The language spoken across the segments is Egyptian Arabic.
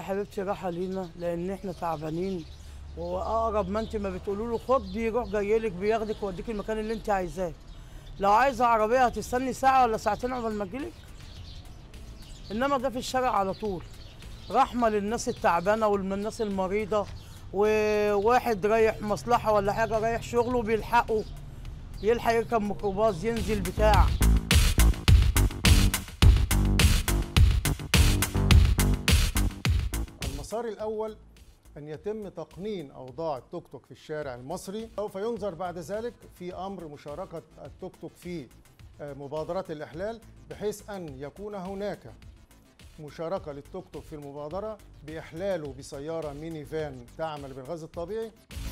حبيبتي راحه لينا لان احنا تعبانين واقرب ما انت ما بتقولوا له خد بيروح جاي لك بياخدك ويوديك المكان اللي انت عايزاه لو عايزه عربيه هتستني ساعه ولا ساعتين قبل ما تجيلك انما ده في الشارع على طول رحمه للناس التعبانه والناس المريضه وواحد رايح مصلحه ولا حاجه رايح شغله بيلحقه يلحق يركب ميكروباص ينزل بتاع المسار الأول أن يتم تقنين أوضاع التوك توك في الشارع المصري سوف ينظر بعد ذلك في أمر مشاركة التوك توك في آه، مبادرات الإحلال بحيث أن يكون هناك مشاركة للتوك توك في المبادرة بإحلاله بسيارة ميني فان تعمل بالغاز الطبيعي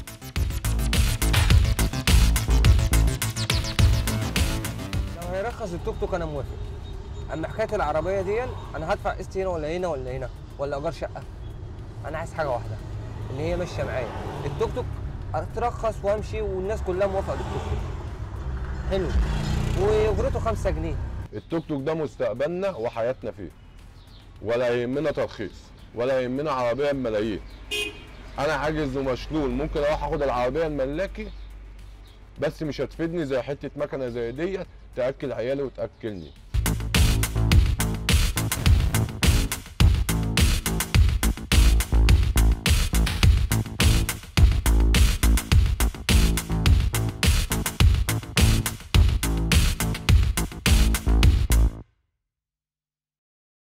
لو هيرخص التوك توك انا موافق اما حكايه العربيه دي انا هدفع قسط هنا ولا هنا ولا هنا ولا ايجار شقه انا عايز حاجه واحده ان هي ماشيه معايا التوك توك اترخص وامشي والناس كلها موافقه بالتوك توك حلو واجرته 5 جنيه التوك توك ده مستقبلنا وحياتنا فيه ولا يهمنا ترخيص ولا يهمنا عربيه بملايين انا حاجز ومشلول ممكن اروح اخد العربيه الملاكي بس مش هتفيدني زي حته مكنه زي ديت تاكل عيالي وتاكلني